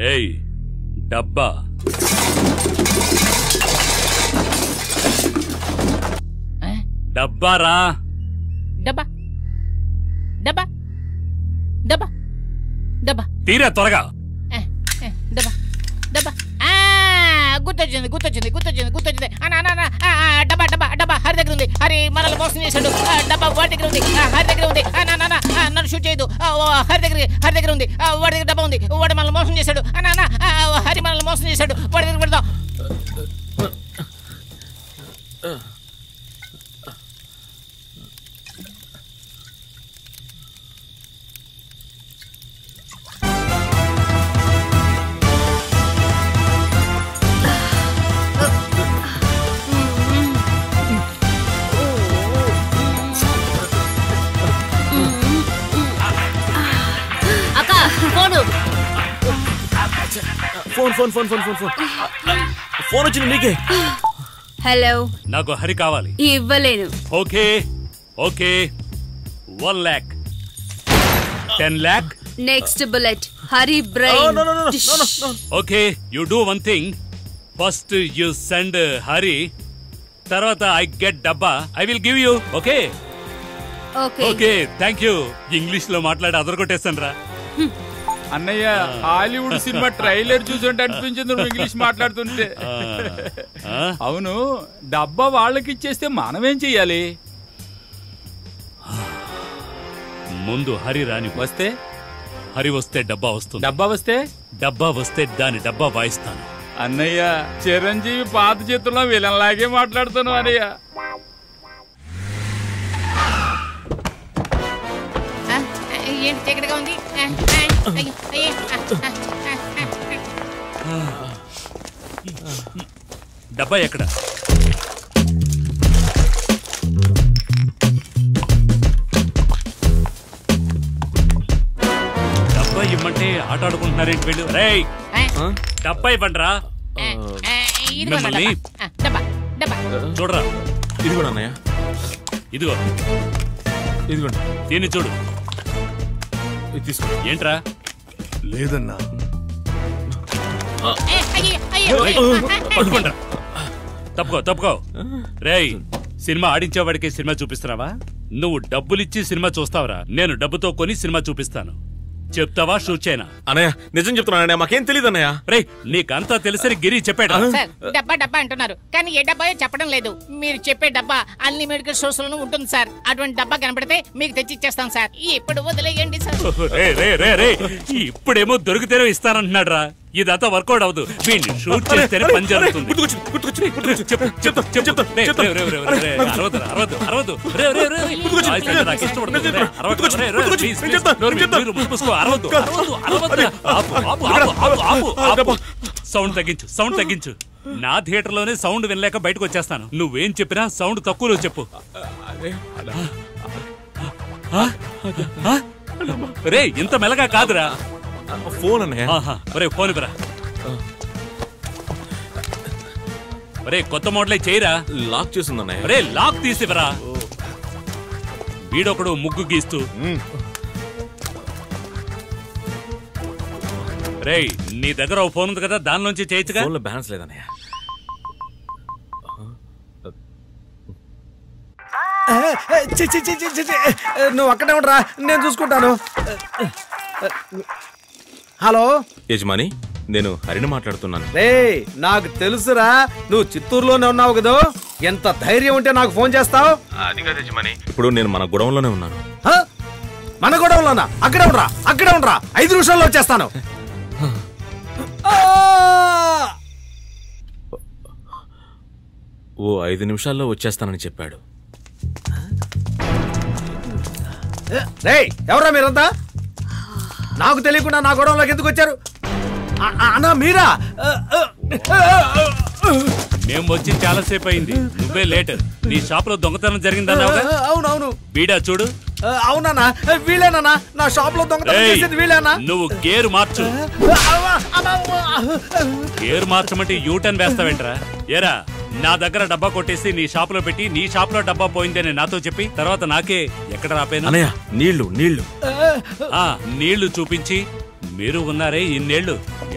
ఏయ్ డబ్బా డబ్బా రా డబ్బా డబ్బా డబ్బా డబ్బా తీరా త్వరగా ఏ, ఏ, డబ్బా డబ్బా ఆ, గుర్తొచ్చింది గుర్తొచ్చింది గుర్తొచ్చింది గుర్తొచ్చింది అన్న అన్న అన్న, ఆ, ఆ, డబ్బా డబ్బా డబ్బా హరి దగ్గర ఉంది హరి మనల్ని మోసం చేశాడు ఆ, డబ్బా వాడి దగ్గర ఉంది ఆ, హరి దగ్గర ఉంది ఆ, నా, నా, నా, ఆ, నన్ను షూట్ చేయదు ఆ, ఓ, హరి దగ్గర హరి దగ్గర ఉంది ఆ, వాడి దగ్గర డబ్బా ఉంది వాడు మనల్ని మోసం చేశాడు అన్న అన్న, ఆ, ఓ, హరి మనల్ని మోసం చేశాడు వాడి దగ్గర పెడదాం అక్క phone phone phone phone phone phone phone phone వచ్చింది నీకే హలో నాకు హరి కావాలి ఇవ్వలేను okay okay one lakh ten lakh next bullet Hari Oh, brain no, no, no, no, no, no, no. Okay you do one thing first you send Hari తర్వాత I get డబ్బా I will give you okay okay okay thank you English లో మాట్లాడి అదరగొట్టేస్తాను రా అన్నయ్య Hollywood cinema trailer చూసుంటే అనిపించింది నువ్వు English మాట్లాడుతుంటే ఆ? అవును డబ్బా వాళ్ళకి ఇచ్చేస్తే మనమేం చెయ్యాలి ముందు హరి రాని వస్తే హరి వస్తే డబ్బా వస్తుంది డబ్బా వస్తే డబ్బా వస్తే దాని డబ్బా వాయిస్తాను అన్నయ్య చిరంజీవి పాత చేతుల్లో వీళ్ళలాగే మాట్లాడుతున్నావు అన్నయ్య ఆ, ఆ, ఏంటి చీకటిగా ఉంది ఆ, ఆ, అయ్యో, అయ్యో, ఆ, ఆ, ఆ, ఆ. డబ్బా ఎక్కడ డబ్బా ఇమ్మంటే ఆట ఆడుకుంటున్నారేంటి వీళ్ళు రేయ్ ఆ, డబ్బా ఇవ్వండి రా ఆ, ఆ, ఇదిగో నా మిమ్మల్ని- డబ్బా. ఆ, డబ్బా డబ్బా చూడరా ఇది కూడా అన్నయ్య ఇదిగో ఇదిగోండి దీన్ని చూడు ఇది తీసుకో ఏంట్రా లేదన్నా ఏ, అయ్యో, అయ్యో, అయ్యో, ఆ, ఆ, పట్టుకోండ్రా తప్పుకో తప్పుకో రేయ్ సినిమా ఆడించేవాడికి సినిమా చూపిస్తున్నావా నువ్వు డబ్బులిచ్చి సినిమా చూస్తావురా నేను డబ్బుతో కొని సినిమా చూపిస్తాను చెప్తావా షూట్ చేయనా అన్నయ్య నిజం చెప్తున్నాను అన్నయ్య మాకేం తెలియదు అన్నయ్య రేయ్ నీకంతా తెలిసరి గిరి చెప్పాడు సార్ డబ్బా డబ్బా అంటున్నారు కానీ ఏ డబ్బాయో చెప్పడం లేదు మీరు చెప్పే డబ్బా అన్ని మెడికల్ స్టోర్స్ లోనూ ఉంటుంది సార్ అటువంటి డబ్బా కనపడితే మీకు తెచ్చి ఇచ్చేస్తాం సార్ ఇప్పుడు వదిలేయండి సార్ రే రే రే రే ఇప్పుడేమో దొరికితేనే ఇస్తానంటున్నాడు రా ఇదంతా వర్కౌట్ అవ్వదు వీడిని షూట్ చేస్తేనే పని జరుగుతుంది గుర్తుకొచ్చింది గుర్తుకొచ్చింది గుర్తుకొచ్చింది చెప్పు చెప్పు చెప్పు చెప్తాను, రే, చెప్తాను. రే, రే, రే, రే, రే, అరవదు రా, అరవదు, అరవదు. రే, రే, రే, రే. గుర్తుకొచ్చింది. వాయిస్ అంటే నాకు ఇష్టపడదు. నేను రే, అరవకు. రే, రే, గుర్తుకొచ్చింది. please, నేను please. చెప్తాను, నోరు నేను చెప్తాను. మీరు మూసుకో. అరవద్దు, అరవద్దు, అరవద్దు. ఆపు, ఆపు, ఆపు, ఆపు, ఆపు, ఆపు. సౌండ్ తగ్గించు సౌండ్ తగ్గించు నా థియేటర్ లోనే సౌండ్ వినలేక బయటకు వచ్చేస్తాను నువ్వేం చెప్పినా సౌండ్ తక్కువలో చెప్పు ఆ? ఆ? రే ఇంత మెల్లగా కాదురా ఫోన్ అన్నయ్య ఆహా ఒరే ఫోన్ ఇవ్వరా ఒరే కొత్త మోడలే చేయరా లాక్ చేసింది అన్నయ్య ఒరే లాక్ తీసివరా వీడొకడు ముగ్గు గీస్తూ రేయ్ నీ దగ్గర ఓ ఫోన్ ఉంది కదా దానిలోంచి చేయొచ్చుగా ఫోన్ లో బ్యాలెన్స్ లేదన్నయ్య చి, చి, చి, చి, చి, చి. నువ్వు అక్కడే ఉండరా నేను చూసుకుంటాను హలో యజమాని నేను హరిని మాట్లాడుతున్నాను రే నాకు తెలుసురా నువ్వు చిత్తూరులోనే ఉన్నావు కదా ఎంత ధైర్యం ఉంటే నాకు ఫోన్ చేస్తావు అది కాదు యజమాని ఇప్పుడు నేను మన గొడవలోనే ఉన్నాను హ? మన గొడవలోనా అక్కడే ఉండరా అక్కడే ఉండరా ఐదు నిమిషాల్లో వచ్చేస్తాను ఆ! ఓ ఐదు నిమిషాల్లో వచ్చేస్తానని చెప్పాడు రేయ్ ఎవరా మీరంతా నాకు తెలియకుండా నా గొడవలోకి ఎందుకు వచ్చారు అ- అ- అన్నా మీరా ఆ, ఆ, ఆ, ఆ, మేము వచ్చి చాలాసేపు అయింది నువ్వే లేట్ నీ షాప్ లో దొంగతనం జరిగిందన్నావుగా ఆ, అవునవును వీడా చూడు ఆ, అవునన్నా వీళ్ళేనన్నా నా షాప్ లో దొంగతనం ఏయ్, చేసేది వీళ్ళేనా నువ్వు గేరు మార్చు అవ్వ, అవ్వ, అవ్వ. గేర్ మార్చమంటే యూటర్న్ వేస్తావేంట్రా ఏరా నా దగ్గర డబ్బా కొట్టేసి నీ షాప్ లో పెట్టి నీ షాప్ లో డబ్బా పోయిందని నాతో చెప్పి తర్వాత నాకే ఎక్కడ రాపోయినా అన్నయ్య నీళ్లు నీళ్లు ఆ నీళ్లు చూపించి మీరు ఉన్నారే ఇన్నేళ్లు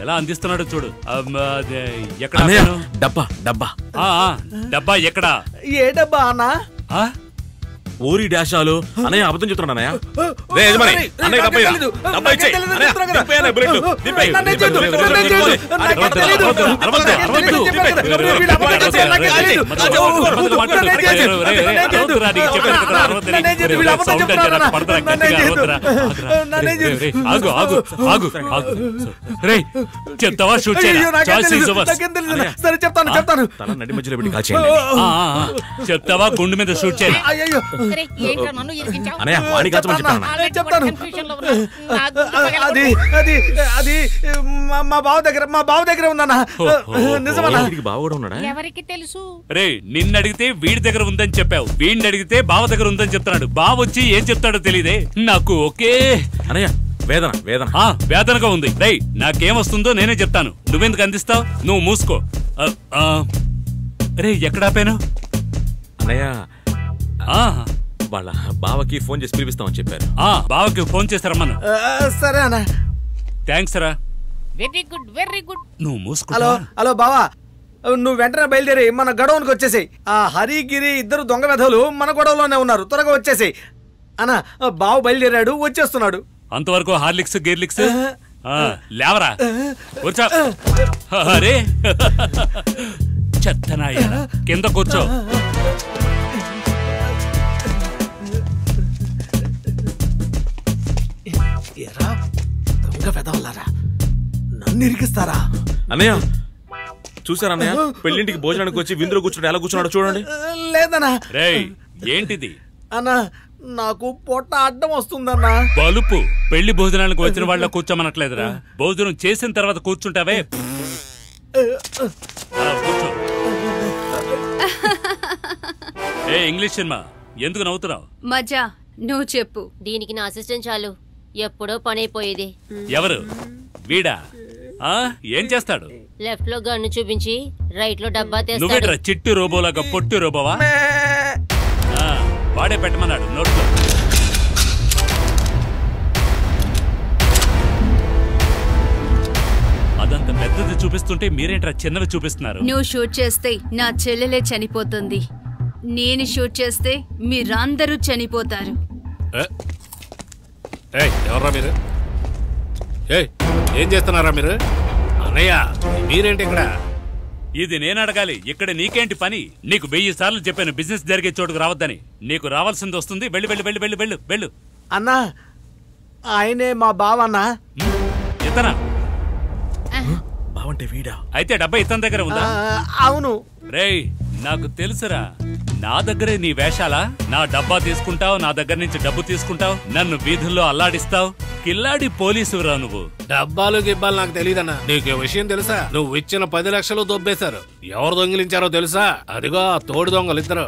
ఎలా అందిస్తున్నాడో చూడు అమ్మ, అదే, ఎక్కడ అన్నయ్య ఆపాను? డబ్బా డబ్బా ఆ, ఆ, డబ్బా ఎక్కడా ఏ డబ్బా అన్నా ఆ? ఊరి డాషాలు అన్నయ్య అబద్ధం చెప్తున్నాడు అన్నయ్య రే యజమాని అరే, అన్నయ్య డబ్బా నాకేం ఇరా. తెలీదు. డబ్బా నాకేం ఇచ్చేయ్. తెలీదు, అన్నయ్య, చెప్తున్నా కదా. దింపేయ్ బుల్లెట్. దింపేయ్. నన్నేం చేయొద్దు, దింపేయ్, నన్నేం దింపేయ్, చేయొద్దు. దింపేయ్. నాకేం అరవద్దు, తెలీదు. అరవద్దు, అరవద్దు, నాకేం అరవద్దు. తెలీదు, దింపేయ్. చెప్పాను కదా. దింపేయ్. వీడు అబద్ధం చేశాడు, నాకేం తెలీదు. మధ్యలో అయ్యో, మాట్లాడు. నన్నేం చేయొద్దు, రే, రే, రే, నన్నేం చేయొద్దు. అరవద్దురా, నీకు చెప్పాను కదా, అరవద్దు నన్నేం నీకు. చేయొద్దు, వీడు అబద్ధం సౌండ్ అంటే చెప్తున్నాడు, నాకు పడదురా, నన్నేం గట్టిగా చేయొద్దు. అరవద్దురా. ఆగురా. నన్నేం రే, రే, చేయొద్దు. ఆగు ఆగు ఆగు ఆగు రే చెప్తావా షూట్ అయ్యో, చేయరా నాకేం చాయిస్ తెలీదు, ఈజ్ యువర్స్. నాకేం తెలీదు. సరే చెప్తాను చెప్తాను తల నడి మధ్యలో పెట్టి కాల్చేయండి ఆ, ఆ, ఆ. చెప్తావా గుండు మీద షూట్ చేయరా అయ్యో అరే ఏంట్రా నన్ను ఇరికించావు అన్నయ్య వాణి కాల్చమని చెప్తాను అన్న. ఆల్రెడీ చెప్తాను. కన్ఫ్యూజన్ లో ఉన్నా. నా గుండె అది పగలగొట్టు. అది అది మా మా బావ దగ్గర మా బావ దగ్గర ఉందన్న ఓ, ఓ, ఓ. నిజమన్నా వీడికి బావ కూడా ఉన్నాడా ఎవరికి తెలుసు రే నిన్ను అడిగితే వీడి దగ్గర ఉందని చెప్పావు వీడిని అడిగితే బావ దగ్గర ఉందని చెప్తున్నాడు బావ వచ్చి ఏం చెప్తాడో తెలియదే నాకు ఒకే అన్నయ్య వేదన వేదన ఆ వేదనగా ఉంది రే నాకేమొస్తుందో నేనే చెప్తాను నువ్వెందుకు అందిస్తావు నువ్వు మూసుకో ఆ, ఆ. రే ఎక్కడ ఆపాను అన్నయ్య ఆ, వాళ్ళ బావకి ఫోన్ చేసి పిలిపిస్తామని చెప్పారు ఆ, బావకి ఫోన్ చేస్తారమ్మను సరే అన్న థ్యాంక్స్ రా వెరీ గుడ్ వెరీ గుడ్ నువ్వు హలో మూసుకో హలో బావా నువ్వు వెంటనే బయలుదేరి మన గొడవనికి వచ్చేసాయి ఆ హరి గిరి ఇద్దరు దొంగ వెధవులు మన గొడవలోనే ఉన్నారు త్వరగా వచ్చేసాయి అన్న బావ బయలుదేరాడు వచ్చేస్తున్నాడు అంతవరకు హార్లిక్స్ గేర్లిక్స్ ఆ, లేవరా కూర్చో అరే చెత్తనాయ కింద కూర్చో ఎరా దొంగ వెధవలారా నన్ను ఇరికిస్తారా అన్నయ్య చూసారా అన్నయ్య పెళ్ళింటికి భోజనానికి వచ్చి విందులో కూర్చున్నాడు ఎలా కూర్చున్నాడు చూడండి లేదన్నా రేయ్ ఏంటిది అన్నా నాకు పొట్ట అడ్డం వస్తుందన్నా బలుపు పెళ్లి భోజనానికి వచ్చిన వాళ్ళ కూర్చోమనట్లేదురా భోజనం చేసిన తర్వాత కూర్చుంటావే ఆ, కూర్చో ఏ ఇంగ్లీష్ సినిమా ఎందుకు నవ్వుతున్నావు మజా నువ్వు చెప్పు దీనికి నా అసిస్టెంట్ చాలు ఎప్పుడో పని అయిపోయేది ఎవరు వీడా ఆ ఏం చేస్తాడు లెఫ్ట్ లో గన్ను చూపించి రైట్ లో డబ్బా తెస్తాడు నువ్వేట్రా చిట్టు రోబోలాగా పొట్టు రోబోవా ఆ, వాడే పెట్టమన్నాడు నోట్లో అదంత పెద్దది చూపిస్తుంటే మీరేంట్రా చిన్నవి చూపిస్తున్నారు నువ్వు షూట్ చేస్తే నా చెల్లెలే చనిపోతుంది నేను షూట్ చేస్తే మీరందరూ చనిపోతారు ఏయ్ ఎవర్రా మీరు ఏయ్ ఏం చేస్తున్నారా మీరు అన్నయ్య మీరేంటి ఇక్కడ ఇది నేను అడగాలి ఇక్కడ నీకేంటి పని నీకు వెయ్యి సార్లు చెప్పాను బిజినెస్ జరిగే చోటుకు రావద్దని నీకు రావాల్సింది వస్తుంది వెళ్ళి వెళ్ళి వెళ్ళి వెళ్ళి వెళ్ళు వెళ్ళు అన్నా ఆయనే మా బావ అన్నా ఇతనా బావంటే వీడా అయితే డబ్బా ఇతని దగ్గర ఉందా ఆ, అవును రేయ్ నాకు తెలుసురా నా దగ్గరే నీ వేషాలా నా డబ్బా తీసుకుంటావు నా దగ్గర నుంచి డబ్బు తీసుకుంటావు నన్ను వీధుల్లో అల్లాడిస్తావు కిల్లాడి పోలీసురా నువ్వు డబ్బాలు గిబ్బాలు నాకు తెలియదన్నా నీకు ఈ విషయం తెలుసా నువ్వు ఇచ్చిన పది లక్షలు దొబ్బేశారు ఎవరు దొంగిలించారో తెలుసా అదిగో ఆ తోడు దొంగలు ఇద్దరు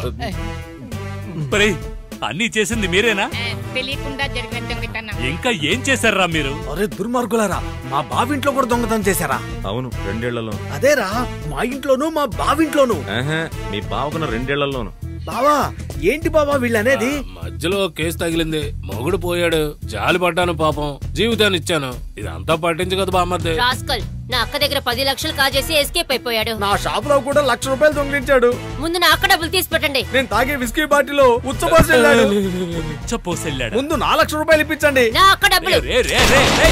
పరే అన్నీ చేసింది మీరేనా ఆ, తెలియకుండా జరిగిన దొంగతనం ఇంకా ఏం చేశారా మీరు అరే దుర్మార్గులారా మా బావింట్లో కూడా దొంగతనం చేశారా అవును రెండేళ్లలో అదేరా మా ఇంట్లోనూ మా బావింట్లోనూ ఆహా, మీ బావకున్న రెండేళ్లలోను బావా ఏంటి బావా వీళ్ళు అనేది మధ్యలో కేసు తగిలింది మొగుడు పోయాడు జాలి పడ్డాను పాపం జీవితాన్ని ఇచ్చాను ఇదంతా పట్టించు బామ్మద్ది రాస్కల్ నా అక్క దగ్గర పది లక్షలు కాజేసి ఎస్కేప్ అయిపోయాడు నా షాప్ లో కూడా లక్ష రూపాయలు దొంగిలించాడు ముందు నా అక్క డబ్బులు తీసి పెట్టండి నేను తాగే విస్కీ బాటిలో ఉచ్చపోసి వెళ్ళాడు పోసెళ్ళాడు ముందు నా లక్ష రూపాయలు ఇప్పించండి నా అక్క డబ్బులు రే రే రే రే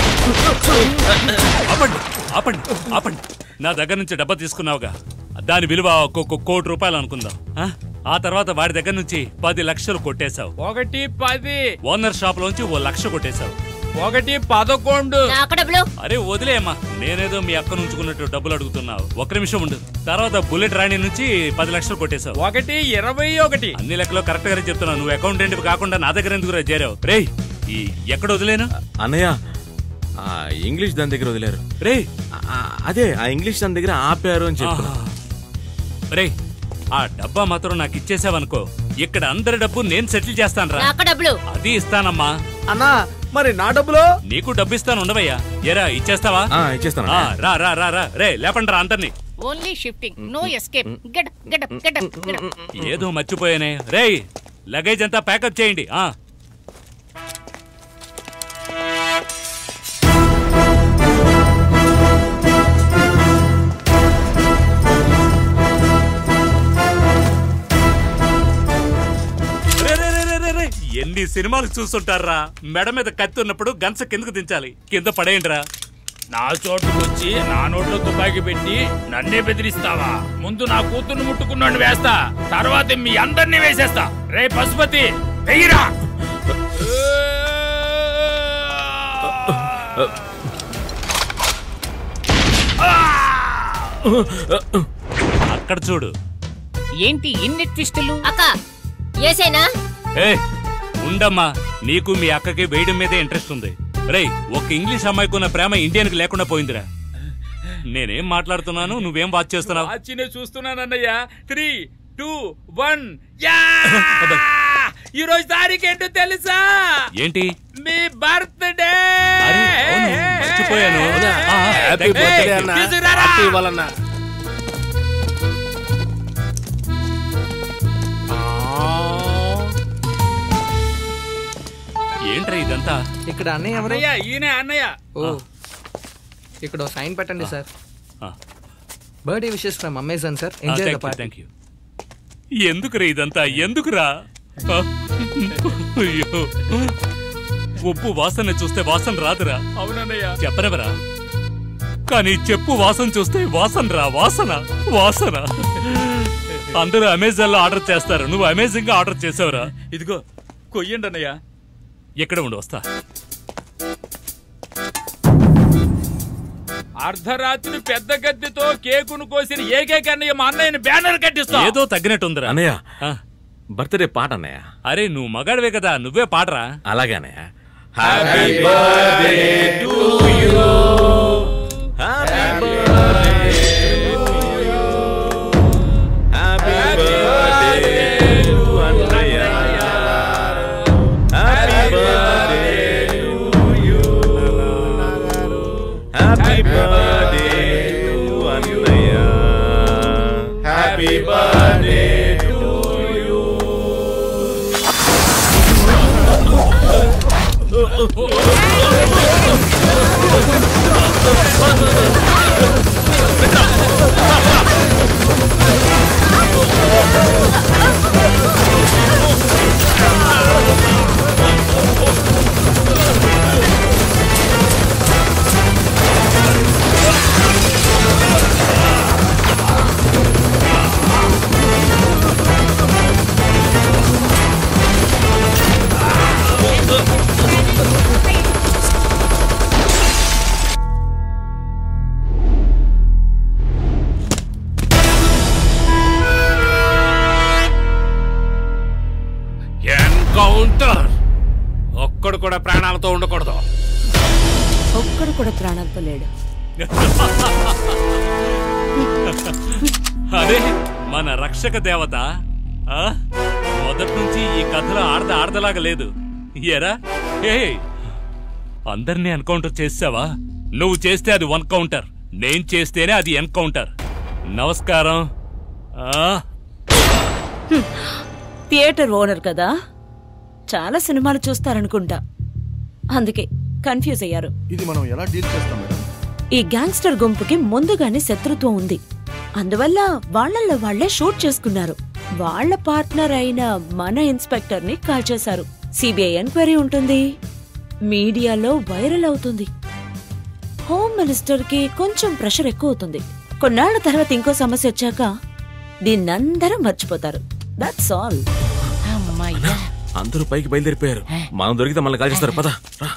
ఆపండి ఆపండి ఆపండి నా దగ్గర నుంచి డబ్బా తీసుకున్నావుగా దాని విలువ ఒక్కొక్క కోటి రూపాయలు అనుకుందాం ఆ? ఆ తర్వాత వాడి దగ్గర నుంచి పది లక్షలు కొట్టేశావు ఒకటి పది ఓనర్ షాప్ లోంచి ఓ లక్ష కొట్టేశావు ఒకటి పదకొండు నా అక్క డబ్బులు అరే వదిలేమ్మా నేనేదో మీ అక్క ఉంచుకున్నట్టు డబ్బులు అడుగుతున్నావు ఒక నిమిషం ఉండు తర్వాత బుల్లెట్ రాణి నుంచి పది లక్షలు కొట్టేశావు ఒకటి ఇరవై ఒకటి అన్ని లెక్కలో కరెక్ట్ గానే చెప్తున్నావు నువ్వు అకౌంటెంట్ కాకుండా నా దగ్గర ఎందుకు చేరావు రే ఈ ఎక్కడ వదిలేను అన్నయ్య ఆ ఇంగ్లీష్ దాని దగ్గర వదిలేరు రే ఆ, అదే ఆ ఇంగ్లీష్ దాని దగ్గర ఆపారు అని చెప్తున్నా రే ఆ డబ్బా మాత్రం నాకు ఇచ్చేసావనుకో ఇక్కడ అందరి డబ్బు నేను సెటిల్ చేస్తాను నా రా అక్క డబ్బులు అది ఇస్తానమ్మా అన్నా మరి నా డబ్బులో నీకు డబ్బు ఇస్తాను ఉండవయ్యా ఎరా ఇచ్చేస్తావా ఆ, ఇచ్చేస్తాను ఆ, రా రా రా రా రే లేపండి రా అందరినీ only shifting no escape get get get get ఏదో మర్చిపోయానే రేయ్ లగేజ్ అంతా ప్యాకప్ చేయండి ఆ ఎన్ని సినిమాలు చూస్తుంటారా మెడ మీద కత్తి ఉన్నప్పుడు గంచ కిందకు దించాలి కింద పడేయండిరా నా చోటుకు వచ్చి నా నోట్లో తుపాకీ పెట్టి నన్నే బెదిరిస్తావా ముందు నా కూతుర్ని ముట్టుకున్నాడు వేస్తా తర్వాత మీ అందరినీ వేసేస్తా రే పశుపతి వెయ్యిరా అక్కడ చూడు ఏంటి ఇన్ని ట్విస్టులు అక్క ఏసైనా ఏ ఉండమ్మా నీకు మీ అక్కకి వేయడం మీదే ఇంట్రెస్ట్ ఉంది రేయ్ ఒక ఇంగ్లీష్ అమ్మాయికి ఉన్న ప్రేమ ఇండియన్కి లేకుండా పోయిందిరా నేనేం మాట్లాడుతున్నాను నువ్వేం వాచ్ చేస్తున్నావు వాచినే చూస్తున్నానన్నయ్య త్రీ టూ వన్ యా ఈ రోజు తారీఖు ఏంటో తెలుసా ఏంటి మీ బర్త్డే అరే, అవును, మర్చిపోయాను. ఆ, ఆ, హ్యాపీ thank you. బర్త్డే అన్న తీసుకురారా. పార్టీ ఇవ్వాలన్నా ఏంట్రా ఇదంతా ఇక్కడ అన్నయ్య ఎవరు అన్నయ్య ఈయన అన్నయ్య ఓ ఇక్కడ ఓ సైన్ పెట్టండి సార్ ఆ. Birthday wishes from Amazon sir enjoy the party thank you ఎందుకురా ఇదంతా ఎందుకురా ఆ? అయ్యో ఉప్పు వాసన చూస్తే వాసన రాదురా అవునన్నయ్య చెప్పనవరా కానీ చెప్పు వాసన చూస్తే వాసన రా వాసన వాసన అందరూ అమెజాన్ లో ఆర్డర్ చేస్తారు నువ్వు అమేజింగ్ గా ఆర్డర్ చేసావురా ఇదిగో కొయ్యండి అన్నయ్య ఎక్కడ ఉండి వస్తా అర్ధరాత్రి పెద్ద గద్దెతో కేకును కోసిన ఏకైక అన్నయ్య మా అన్నయ్యని బ్యానర్ కట్టిస్తా ఏదో తగ్గినట్టుందిరా అన్నయ్య ఆ, బర్త్డే పాట అన్నయ్య అరే నువ్వు మగాడివే కదా నువ్వే పాడరా అలాగే అన్నయ్య happy birthday to you happy birthday to you happy birthday to అన్నయ్య happy birthday to you happy birthday to అన్నయ్య happy birthday to you encounter ఒక్కడు కూడా ప్రాణాలతో ఉండకూడదు ఒక్కడు కూడా ప్రాణాలతో లేడు అదే మన రక్షక దేవత ఆ? మొదటి నుంచి ఈ కథలో ఆడద ఆడదలాగా లేదు ఎరా ఏ అందరినీ ఎన్కౌంటర్ చేసావా నువ్వు చేస్తే అది వన్ కౌంటర్ నేను చేస్తేనే అది ఎన్కౌంటర్ నమస్కారం ఆ థియేటర్ ఓనర్ కదా చాలా సినిమాలు చూస్తారనుకుంటా అందుకే కన్ఫ్యూజ్ అయ్యారు ఇది మనం ఎలా డీల్ చేస్తాం మేడం ఈ గ్యాంగ్స్టర్ గుంపుకి ముందుగానే శత్రుత్వం ఉంది అందువల్ల వాళ్ళల్లో వాళ్లే షూట్ చేసుకున్నారు వాళ్ళ పార్ట్నర్ అయిన మన ఇన్స్పెక్టర్ ని కాల్ చేశారు సిబిఐ ఎంక్వైరీ ఉంటుంది మీడియాలో వైరల్ అవుతుంది హోమ్ మినిస్టర్ కి కొంచెం ప్రెషర్ ఎక్కువ అవుతుంది కొన్నాళ్ల తర్వాత ఇంకో సమస్య వచ్చాక దీన్నందరూ మర్చిపోతారు దట్స్ ఆల్ అమ్మయ్యా అందరూ పైకి బయలుదేరిపోయారు మనం దొరికితే మనల్ని కాల్ చేస్తారు పద రా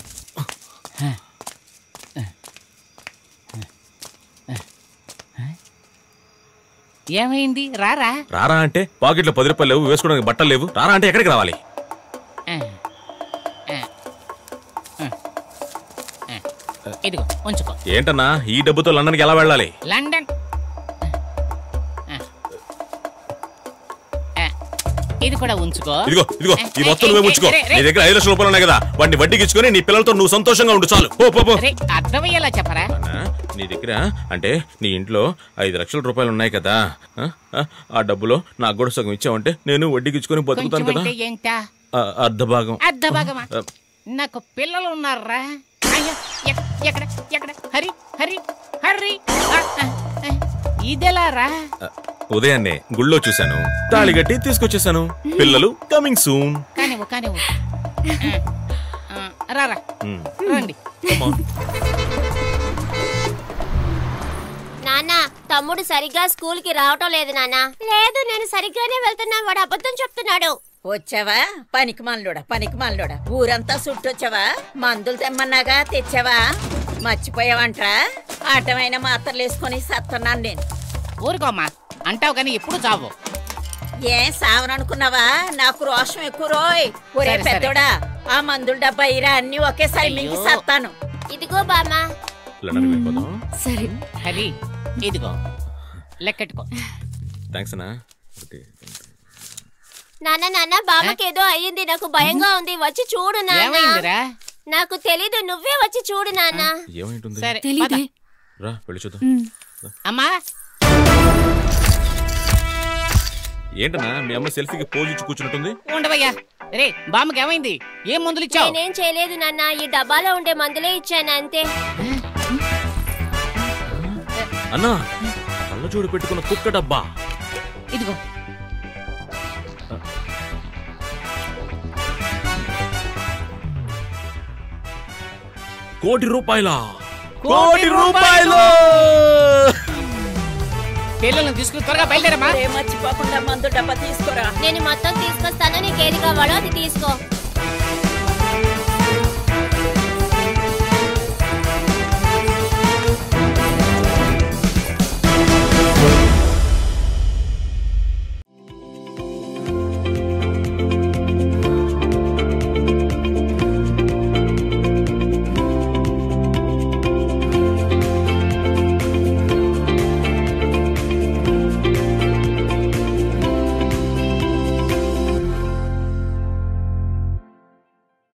ఏమైంది రారా రారా అంటే పాకెట్లో పది రూపాయలు లేవు వేసుకోవడానికి బట్టలు లేవు రారా అంటే ఎక్కడికి రావాలి ఆ. ఆ. ఆ. ఆ. ఇదిగో ఉంచుకో ఏంటన్నా ఈ డబ్బుతో లండన్కి ఎలా వెళ్ళాలి లండన్ ఆ. ఆ. ఇది కూడా ఉంచుకో ఇదిగో ఇదిగో ఈ మొత్తం నువ్వే ఉంచుకో రే, రే, నీ దగ్గర ఐదు లక్షల రూపాయలు ఉన్నాయి కదా వాటిని వడ్డీకి ఇచ్చుకొని నీ పిల్లలతో నువ్వు సంతోషంగా ఉండు చాలు పో పో పో రే, అర్థమయ్యేలా చెప్పరా అన్నా, నీ దగ్గర అంటే నీ ఇంట్లో ఐదు లక్షల రూపాయలు ఉన్నాయి కదా ఆ? ఆ, ఆ డబ్బులో నాకు కూడా సగం ఇచ్చావంటే నేను వడ్డీకి ఇచ్చుకొని కొంచెం బతుకుతాను కదా అంటే ఏంటా ఆ, అర్ధ భాగం అర్ధ భాగమా ఆ, నాకు పిల్లలు ఉన్నారా అయ్యా ఎక్- ఎక్కడ ఎక్కడ హరి హరి హరి ఆ, ఆ, ఆ. ఇదెలా రా ఉదయాన్నే గుళ్ళో చూశాను తాళి కట్టి తీసుకొచ్చేసాను పిల్లలు కమింగ్ సూన్ కానివ్వు కానివ్వు ఆ, ఆ, రారా రండి నాన్న తమ్ముడు సరిగ్గా స్కూల్ కి రావటం లేదు నాన్న లేదు నేను సరిగ్గానే వెళ్తున్నా వాడు అబద్ధం చెప్తున్నాడు వచ్చావా పనికి మనలోడా పనికి మనలోడా ఊరంతా చుట్టొచ్చావా మందులు తెమ్మన్నాగా తెచ్చావా మర్చిపోయావంట్రా ఆటమైన మాత్రలు వేసుకొని సత్తన్నాను నేను ఊరుకోమ్మా అంటావు కానీ ఎప్పుడు చావు ఏం సావననుకున్నావా నాకు రోషం ఎక్కువ రోయ్ ఒరే సరే, సరే. పెద్దోడా ఆ మందుల డబ్బా ఇరా అన్ని ఒకేసారి మింగి అయ్యో. సత్తాను ఇదిగో బామ్మా లండన్ వెళ్ళిపోదాం సరే హరి ఇదిగో లెక్కెట్టుకో థ్యాంక్స్ అన్నా ఓకే. నాన్న నాన్న బామ్మకి ఏదో అయ్యింది నాకు భయంగా ఉంది వచ్చి చూడు నాన్న ఏమైందిరా నాకు తెలీదు నువ్వే వచ్చి చూడు నాన్న ఏమైంటుంది సరే తెలీదే పద. రా వెళ్ళి చూద్దాం అమ్మా ఏంటన్నా మీ అమ్మ సెల్ఫీకి పోజ్ ఇచ్చి కూర్చుంటుంది ఉండవయ్యా రే బామ్మకి ఏమైంది ఏం మందులు ఇచ్చావు నేనేం చేయలేదు నాన్న ఈ డబ్బాలో ఉండే మందులే ఇచ్చాను అంతే అన్నా కళ్ళజోడు పెట్టుకున్న కుక్క డబ్బా ఇదిగో కోటి రూపాయల కోటి రూపాయలు పిల్లల్ని తీసుకుని త్వరగా బయలుదేరమ్మా ఒరే మర్చిపోకుండా మందు డబ్బా తీసుకోరా నేను మొత్తం తీసుకొస్తాను నీకు ఏది కావాలో అది తీసుకో